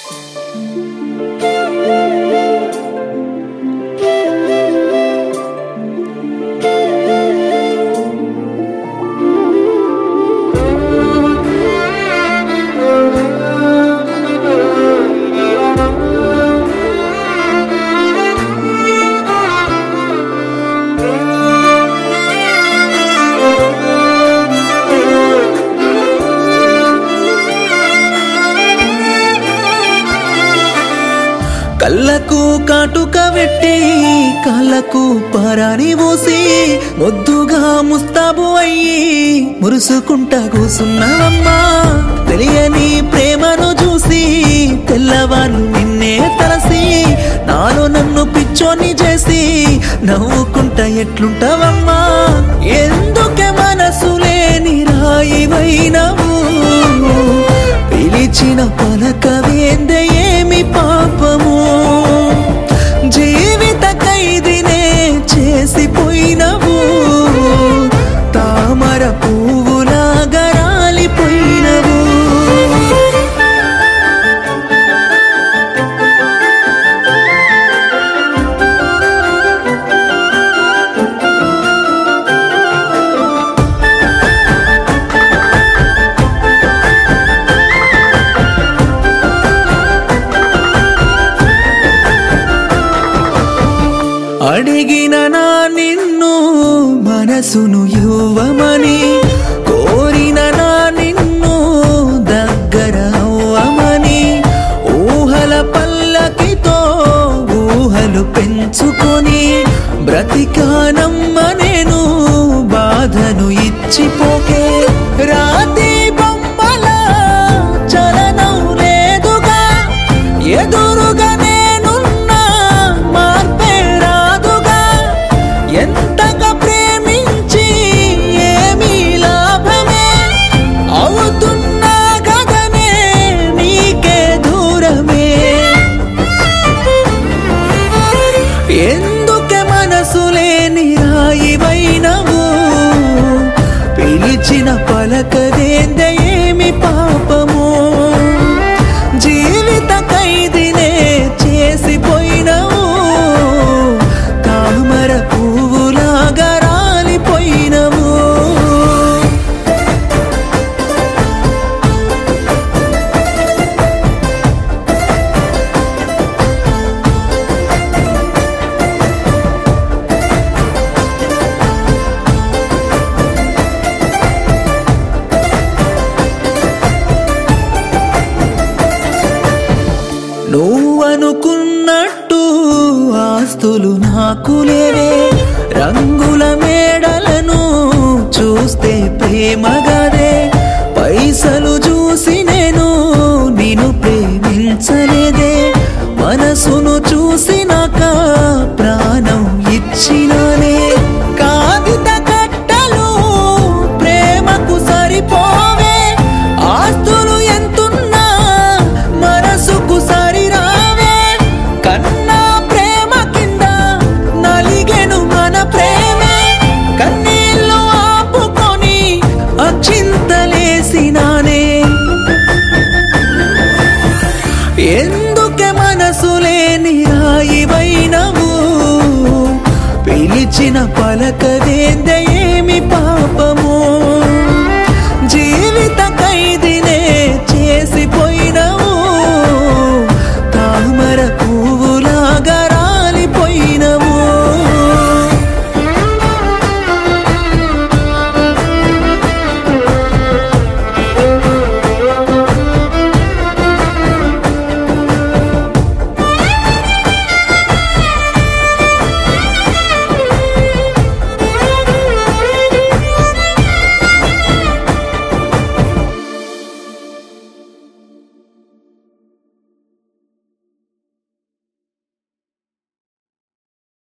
కళ్ళకు కాటుక పెట్టి కాళ్ళకు పరాని పోసి ముద్దుగా ముస్తాబు అయ్యి మురుసుకుంటా కూసున్నావమ్మా తెలియని ప్రేమను చూసి తెల్లవారు నిన్నే తలసి నాలో నన్ను పిచ్చోని చేసి నవ్వుకుంటా ఎట్లుంటావమ్మా ఎందుకే మనసు లేని రాయివైనవు పిలిచిన పలకవేందే ఏమి పాపము జీవిత ఖైదీనే చేసిపోయినవు తామర పువ్వులాగా రాలిపోయినవు అడిగిన నా నిన్ను మనసును ఇవ్వమని కోరిన నా నిన్ను దగ్గర అవ్వమని ఊహల పల్లకితో ఊహలు పెంచుకొని బ్రతికానమ్మ నేను బాధను ఇచ్చిపోకే రాతి బొమ్మల చలనం లేదుగా ఎదురుగా నేనున్నా మార్పే రాదుగా ఎంతగా ప్రేమించి ఏమీ లాభమే అవుతున్నా గగనే నీకే దూరమే ఎందుకే మనసు లేని రాయివైనవు పిలిచిన పలకదేందే ఏమి పాపము జీవిత ఖైదీనే చేసిపోయినవు తామర పువ్వులాగా రాలిపోయినవు నువ్వనుకున్నట్టు ఆస్తులు నాకు లేవే రంగుల మేడలను చూస్తే ప్రేమగాదే పైసలు చూసి నేను నిన్ను ప్రేమించలేదే మనసును చూసినాక ప్రాణం ఇచ్చినానే కాగిత కట్టలు ప్రేమకు సరిపోవే ఆస్తులు ఎంతున్నా మనసుకు సరిరావే కన్నా ప్రేమ కింద నలిగెను మన ప్రేమే కన్నీళ్ళు ఆపుకొని అచింతలేసినానే ఎందుకే మనసు లేని రాయివైనవు పిలిచిన పలకదేందే